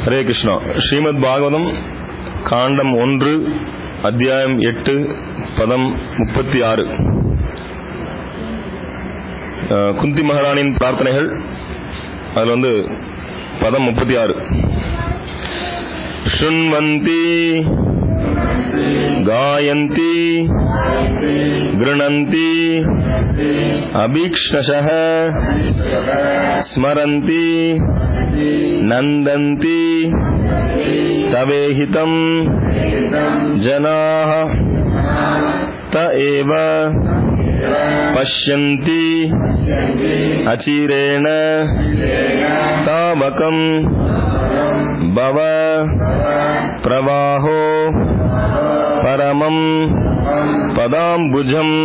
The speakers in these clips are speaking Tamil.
ஹரே கிருஷ்ணா ஸ்ரீமத் பாகவதம் காண்டம் ஒன்று அத்தியாயம் எட்டு பதம் முப்பத்தி ஆறு குந்தி மகாராணியின் பிரார்த்தனைகள் அதுல வந்து பதம் முப்பத்தி ஆறு शृण्वन्ति गायन्ति गृह्णन्ति अभीक्ष्णशः स्मरन्ति नन्दन्ति तवेहितम् जनाः त एव पश्यन्ति अचिरेण तावकम् भव प्रवाहो परमम् पदाम्बुजम्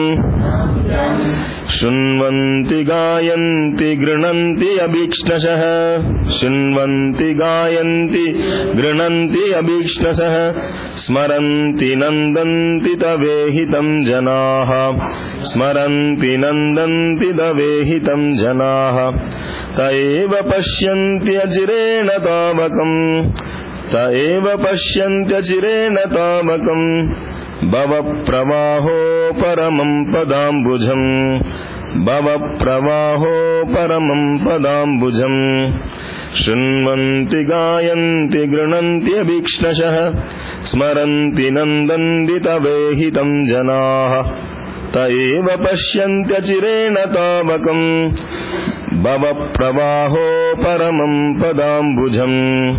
शृण्वन्ति गायन्ति गृह्णन्ति अभीक्ष्णशः शृण्वन्ति गायन्ति गृह्णन्ति अभीक्ष्णशः स्मरन्ति नन्दन्ति तवेहितम् जनाः स्मरन्ति नन्दन्ति तवेहितम् जनाः त एव पश्यन्त्यचिरेण तावकम् त एव पश्यन्त्यचिरेण तावकम् भवप्रवाहो परमम् पदाम्बुजम् भवप्रवाहो परमम् पदाम्बुजम् शृण्वन्ति गायन्ति गृह्णन्ति अभीक्ष्णशः स्मरन्ति नन्दन्ति तवेहितम् जनाः त एव पश्यन्त्यचिरेण तावकम् भवप्रवाहो परमम् पदाम्बुजम्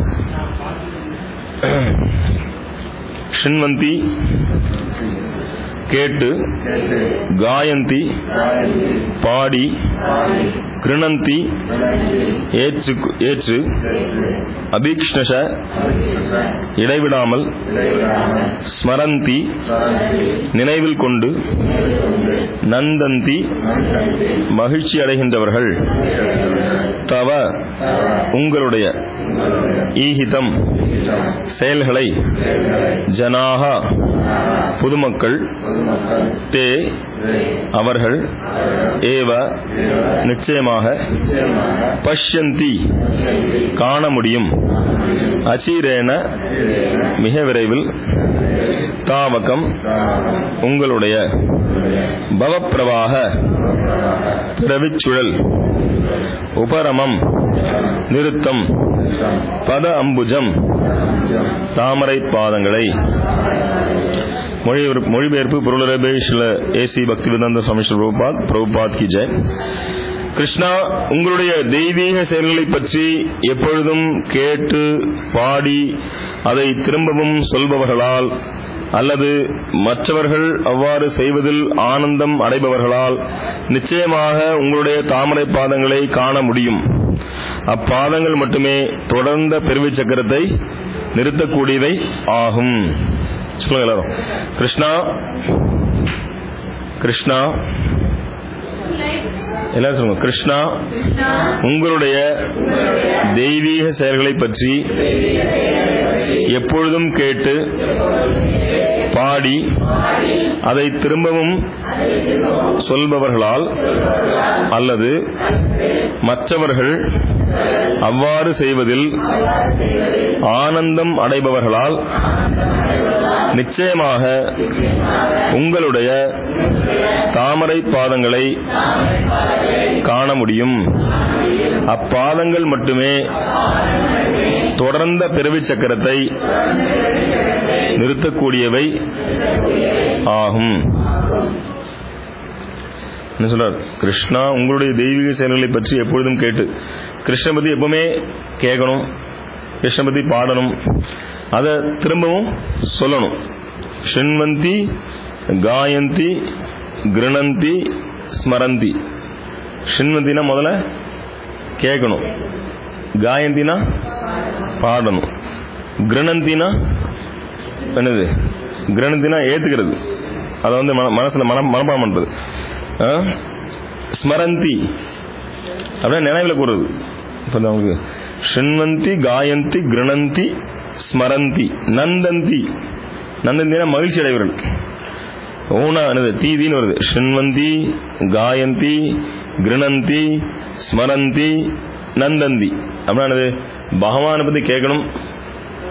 ஷின்வந்தி கேட்டு காயந்தி பாடி கிருணந்தி ஏற்று ஏற்று அபீக்ஷ்ணஷ இடைவிடாமல் ஸ்மரந்தி நினைவில் கொண்டு நந்தந்தி மகிழ்ச்சி அடைகின்றவர்கள் தவ உங்களுடைய ஈஹிதம் செயல்களை ஜனாகா பொதுமக்கள் தே அவர்கள் ஏவ நிச்சயமாக பஷ்யந்தி காண முடியும் அச்சீரேன மிக விரைவில் தாவகம் உங்களுடைய பவப்பிரவாக பிறவிச்சுழல் உபரமம் நிறுத்தம் பத அம்புஜம் தாமரை பாதங்களை மொழிபெயர்ப்பு பொருளரபே ஸ்ரீல ஏசி பக்தி வேதாந்த சுவாமி ஸ்ரீ பிரபுபாத் பிரபுபாத் கி ஜெய் கிருஷ்ணா உங்களுடைய தெய்வீக செயல்களை பற்றி எப்பொழுதும் கேட்டு பாடி அதை திரும்பவும் சொல்பவர்களால் அல்லது மற்றவர்கள் அவ்வாறு செய்வதில் ஆனந்தம் அடைபவர்களால் நிச்சயமாக உங்களுடைய தாமரை பாதங்களை காண முடியும் அப்பாதங்கள் மட்டுமே தொடர்ந்த பெருவி சக்கரத்தை நிறுத்தக்கூடியவை ஆகும் சொல்லுங்க எல்லாரும் கிருஷ்ணா கிருஷ்ணா எல்லாரும் சொல்லுங்க கிருஷ்ணா உங்களுடைய தெய்வீக செயல்களை பற்றி எப்பொழுதும் கேட்டு பாடி அதை திரும்பவும் சொல்பவர்களால் அல்லது மற்றவர்கள் அவ்வாறு செய்வதில் ஆனந்தம் அடைபவர்களால் நிச்சயமாக உங்களுடைய தாமரை பாதங்களை காண முடியும் அப்பாதங்கள் மட்டுமே தொடர்ந்த பிறவி சக்கரத்தை நிறுத்தக்கூடியவை ஆகும் என்ன சொல்றார் கிருஷ்ணா உங்களுடைய தெய்வீக செயல்களை பற்றி எப்பொழுதும் கேட்டு கிருஷ்ண பத்தி எப்பவுமே கேட்கணும் கிருஷ்ண பத்தி பாடணும் அதை திரும்பவும் சொல்லணும் ஷின்வந்தி காயந்தி கிருணந்தி ஸ்மரந்தி ஷின்வந்தினா முதல்ல கேட்கணும் காயந்தினா பாடணும் கிருணந்தினா என்னது கிரணத்தினா ஏத்துக்கிறது அதை வந்து மனசுல மன மனப்பாடம் பண்றது ஸ்மரந்தி அப்படியே நினைவில் கூறுறது இப்போ அவங்களுக்கு ஷின்வந்தி காயந்தி கிருணந்தி ஸ்மரந்தி நந்தந்தி நந்தந்தினா மகிழ்ச்சி அடைவர்கள் ஊனா என்னது தீதின்னு வருது ஷின்வந்தி காயந்தி கிருணந்தி ஸ்மரந்தி நந்தந்தி அப்படின்னா என்னது பகவானை பத்தி கேட்கணும்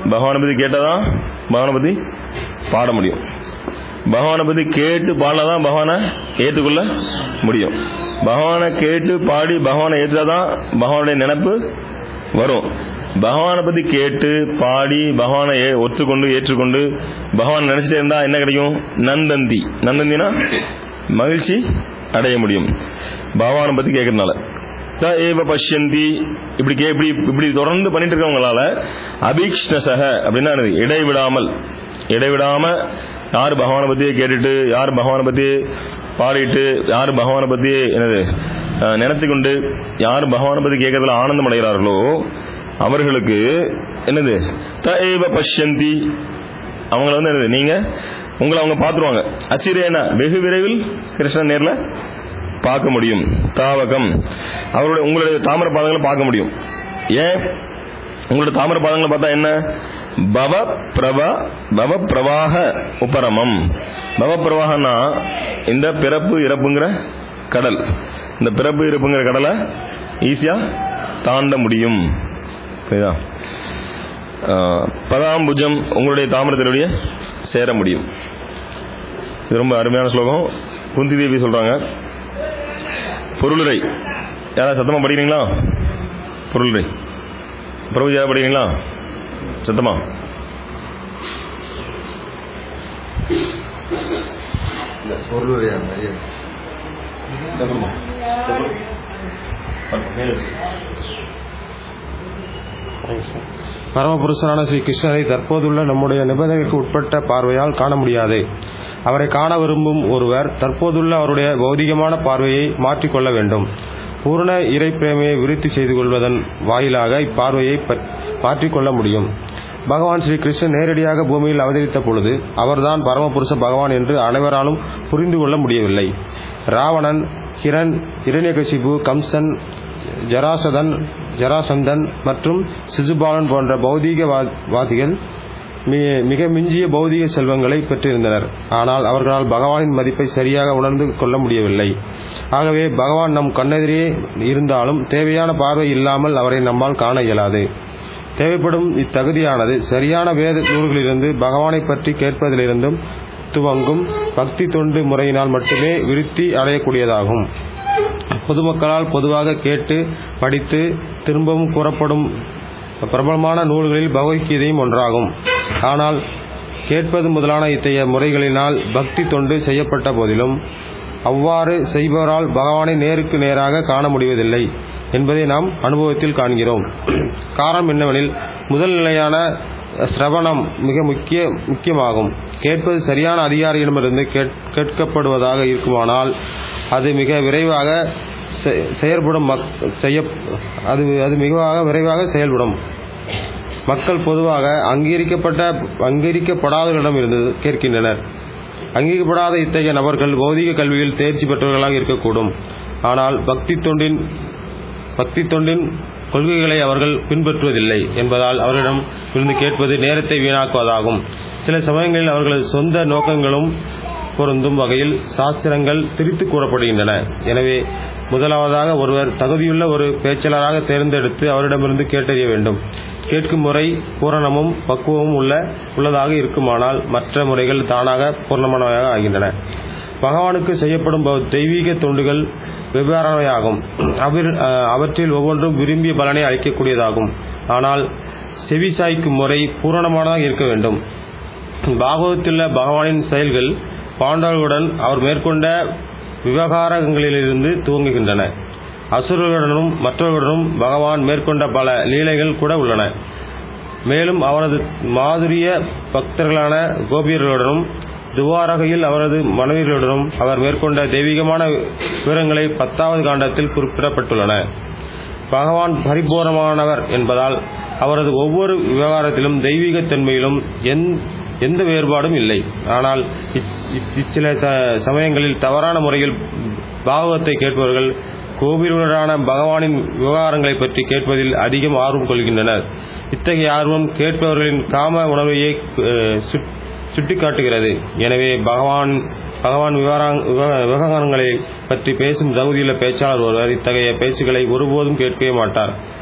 பகவானை பத்தி கேட்டாதான் பகவானை பத்தி பாட முடியும் பகவானை பத்தி கேட்டு பாடினாதான் பகவானை ஏற்றுக்கொள்ள முடியும் பகவானை கேட்டு பாடி பகவானை ஏற்றுதான் பகவானுடைய நினைப்பு வரும் பகவானை பத்தி கேட்டு பாடி பகவானை ஏ- ஒத்துக்கொண்டு ஏற்றுக்கொண்டு பகவான் நினைச்சிட்டே இருந்தா என்ன கிடைக்கும் நந்தந்தி நந்தந்தினா மகிழ்ச்சி அடைய முடியும் பகவானை பத்தி கேட்கறதுனால த ஏவ பஷ்யந்தி இப்படி கே இப்படி இப்படி தொடர்ந்து பண்ணிட்டு இருக்கவங்களால அபீக்ஷ்ணசக அப்படின்னா என்னது? இடைவிடாமல் இடைவிடாம யார் பகவானை பத்தி கேட்டுட்டு யார் பகவானை பத்தி பாடிட்டு யார் பகவானை பத்தி என்னது அஹ், நினைச்சு கொண்டு யார் பகவானை பத்தி கேட்கறதுல ஆனந்தம் அடைகிறார்களோ அவர்களுக்கு என்னது த ஏவ பஷ்யந்தி அவங்கள வந்து என்னது நீங்க உங்களை அவங்க பார்த்துருவாங்க அச்சிரேனா வெகு விரைவில் கிருஷ்ணன் நேர்ல பார்க்க முடியும் தாவகம் அவருடைய உங்களுடைய தாமர பாதங்களை பார்க்க முடியும் ஏன் உங்களுடைய தாமர பாதங்களை பார்த்தா என்ன பவ பிரபா பவ பிரவாக உபரமம் பவ பிரவாகனா இந்த பிறப்பு இறப்புங்கிற கடல் இந்த பிறப்பு இறப்புங்கிற கடலை ஈஸியா தாண்ட முடியும் புரியுதா ஆஹ், பதாம்புஜம் உங்களுடைய தாமிரத்தினுடைய சேர முடியும் இது ரொம்ப அருமையான ஸ்லோகம் குந்தி தேவி சொல்றாங்க பொருளுரை யாராவது சத்தமா படிக்கிறீங்களா பொருளுரை பிரபுஜி யாராவது படிக்கிறீங்களா சத்தமா பரமபுருஷனான ஸ்ரீ கிருஷ்ணரை தற்போதுள்ள நம்முடைய நிபந்தனைக்கு உட்பட்ட பார்வையால் காண முடியாது அவரை காண விரும்பும் ஒருவர் தற்போதுள்ள அவருடைய பௌதிகமான பார்வையை மாற்றிக்கொள்ள வேண்டும் பூர்ண இறை பிரேமையை விருத்தி செய்து கொள்வதன் வாயிலாக இப்பார்வையை பற்- மாற்றிக்கொள்ள முடியும் பகவான் ஸ்ரீ கிருஷ்ணன் நேரடியாக பூமியில் அவதரித்த பொழுது அவர்தான் பரமபுருஷ பகவான் என்று அனைவராலும் புரிந்து கொள்ள முடியவில்லை ராவணன் கிரண் இரண்யகசிபு கம்சன் ஜராசதன் ஜராசந்தன் மற்றும் சிசுபாலன் போன்ற பௌதீக வா- வாதிகள் மி- மிக மிஞ்சிய பௌதீக செல்வங்களை பெற்றிருந்தனர் ஆனால் அவர்களால் பகவானின் மதிப்பை சரியாக உணர்ந்து கொள்ள முடியவில்லை ஆகவே பகவான் நம் கண்ணெதிரே இருந்தாலும் தேவையான பார்வை இல்லாமல் அவரை நம்மால் காண இயலாது தேவைப்படும் இத்தகுதியானது சரியான வேத நூல்களிலிருந்து பகவானை பற்றி கேட்பதிலிருந்தும் துவங்கும் பக்தி தொண்டு முறையினால் மட்டுமே விருத்தி அடையக்கூடியதாகும் பொதுமக்களால் பொதுவாக கேட்டு படித்து திரும்பவும் கூறப்படும் பிரபலமான நூல்களில் பகவத்கீதையும் ஒன்றாகும் ஆனால் கேட்பது முதலான இத்தகைய முறைகளினால் பக்தி தொண்டு செய்யப்பட்ட போதிலும் அவ்வாறு செய்பவரால் பகவானை நேருக்கு நேராக காண முடிவதில்லை என்பதை நாம் அனுபவத்தில் காண்கிறோம் காரணம் என்னவெனில் முதல் நிலையான சிரவணம் மிக முக்கிய முக்கியமாகும் கேட்பது சரியான அதிகாரியிடமிருந்து கேட்- கேட்கப்படுவதாக இருக்குமானால் அது மிக விரைவாக செ- செயற்படும் மக்- செய்ய அது அது மிகவாக விரைவாக செயல்படும் மக்கள் பொதுவாக அங்கீகரிக்கப்பட்ட அங்கீகரிக்கப்படாதவர்களிடம் இருந்து கேட்கின்றனர் அங்கீகரிக்கப்படாத இத்தகைய நபர்கள் பௌதிக கல்வியில் தேர்ச்சி பெற்றவர்களாக இருக்கக்கூடும் ஆனால் பக்தி தொண்டின் பக்தி தொண்டின் கொள்கைகளை அவர்கள் பின்பற்றுவதில்லை என்பதால் அவர்களிடம் இருந்து கேட்பது நேரத்தை வீணாக்குவதாகும் சில சமயங்களில் அவர்களது சொந்த நோக்கங்களும் பொருந்தும் வகையில் சாஸ்திரங்கள் திரித்து கூறப்படுகின்றன எனவே முதலாவதாக ஒருவர் தகுதியுள்ள ஒரு பேச்சாளராக தேர்ந்தெடுத்து அவரிடமிருந்து கேட்டறிய வேண்டும் கேட்கும் முறை பூரணமும் பக்குவமும் உள்ள உள்ளதாக இருக்குமானால் மற்ற முறைகள் தானாக பூர்ணமானவையாக ஆகின்றன பகவானுக்கு செய்யப்படும் பௌ- தெய்வீக தொண்டுகள் வெவ்வேறானவையாகும் அவர்- அஹ், அவற்றில் ஒவ்வொன்றும் விரும்பிய பலனை அளிக்கக்கூடியதாகும் ஆனால் செவிசாய்க்கும் முறை பூரணமானதாக இருக்க வேண்டும் பாகவத்துள்ள பகவானின் செயல்கள் பாண்டவர்களுடன் அவர் மேற்கொண்ட விவகாரங்களிலிருந்து துவங்குகின்றன அசுரர்களுடனும் மற்றவர்களுடனும் பகவான் மேற்கொண்ட பல லீலைகள் கூட உள்ளன மேலும் அவரது மாதுரிய பக்தர்களான கோபியர்களுடனும் துவாரகையில் அவரது மனைவிகளுடனும் அவர் மேற்கொண்ட தெய்வீகமான விவரங்களை பத்தாவது காண்டத்தில் குறிப்பிடப்பட்டுள்ளன பகவான் பரிபூர்ணமானவர் என்பதால் அவரது ஒவ்வொரு விவகாரத்திலும் தெய்வீகத் தன்மையிலும் எந்- எந்த வேறுபாடும் இல்லை ஆனால் இச்- இச்- இச்சில ச- சமயங்களில் தவறான முறையில் பாகவத்தை கேட்பவர்கள் கோவிலுடனான பகவானின் விவகாரங்களை பற்றி கேட்பதில் அதிகம் ஆர்வம் கொள்கின்றனர் இத்தகைய ஆர்வம் கேட்பவர்களின் காம உணர்வையே அஹ், சுட்- சுட்டிக்காட்டுகிறது எனவே பகவான் பகவான் விவகாரங்- விவ- விவகாரங்களை பற்றி பேசும் தகுதியுள்ள பேச்சாளர் ஒருவர் இத்தகைய பேச்சுக்களை ஒருபோதும் கேட்கவே மாட்டார்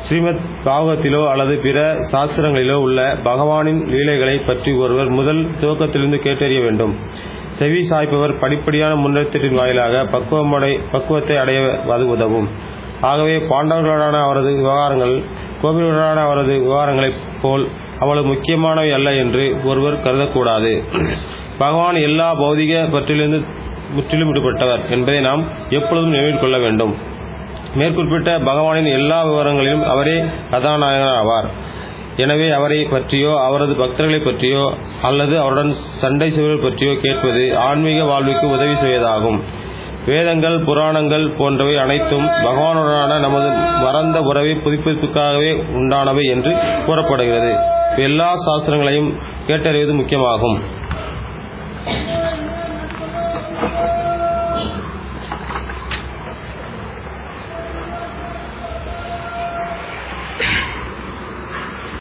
ஸ்ரீமத் பாகவத்திலோ அல்லது பிற சாஸ்திரங்களிலோ உள்ள பகவானின் லீலைகளை பற்றி ஒருவர் முதல் துவக்கத்திலிருந்து கேட்டறிய வேண்டும் செவி சாய்ப்பவர் படிப்படியான முன்னேற்றத்தின் வாயிலாக பக்குவமடை பக்குவத்தை அடைய அது உதவும் ஆகவே பாண்டவர்களுடனான அவரது விவகாரங்கள் கோபிலுடனான அவரது விவகாரங்களைப் போல் அவ்வளவு முக்கியமானவை அல்ல என்று ஒருவர் கருதக்கூடாது பகவான் எல்லா பௌதிக பற்றிலிருந்து முற்றிலும் விடுபட்டவர் என்பதை நாம் எப்பொழுதும் நினைவில் கொள்ள வேண்டும் மேற்குறிப்பிட்ட பகவானின் எல்லா விவரங்களிலும் அவரே கதாநாயகர் ஆவார் எனவே அவரை பற்றியோ அவரது பக்தர்களை பற்றியோ அல்லது அவருடன் சண்டை செய்வர்கள் பற்றியோ கேட்பது ஆன்மீக வாழ்வுக்கு உதவி செய்வதாகும் வேதங்கள் புராணங்கள் போன்றவை அனைத்தும் பகவானுடனான நமது மறந்த உறவை புதுப்பிப்புக்காகவே உண்டானவை என்று கூறப்படுகிறது எல்லா சாஸ்திரங்களையும் கேட்டறிவது முக்கியமாகும்